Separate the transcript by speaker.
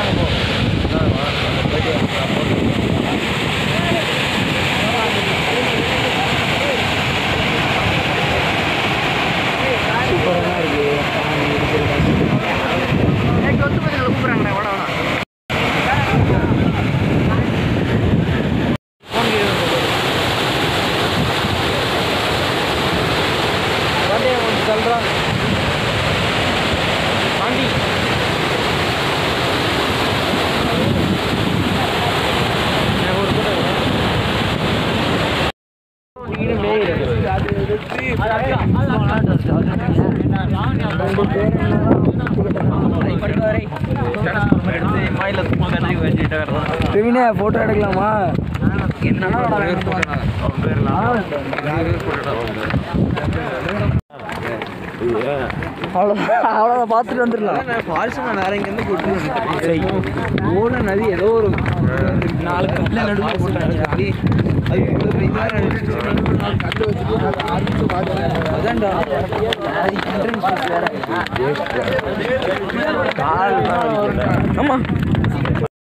Speaker 1: பிரவீனே photo எடுக்கலாமா அவ்வளோ அவ்வளோதான் பார்த்துட்டு வந்துடலாம்
Speaker 2: ஃபால்ஸ் வேற இங்கேருந்து கூட்டு ஓன நதி ஏதோ ஒரு நாலு கல்ல நடுவில் போட்டாங்க அது அது இவ்வளோ பெரிய கல்லு வச்சுட்டு அதான்டா
Speaker 1: ஆமாம்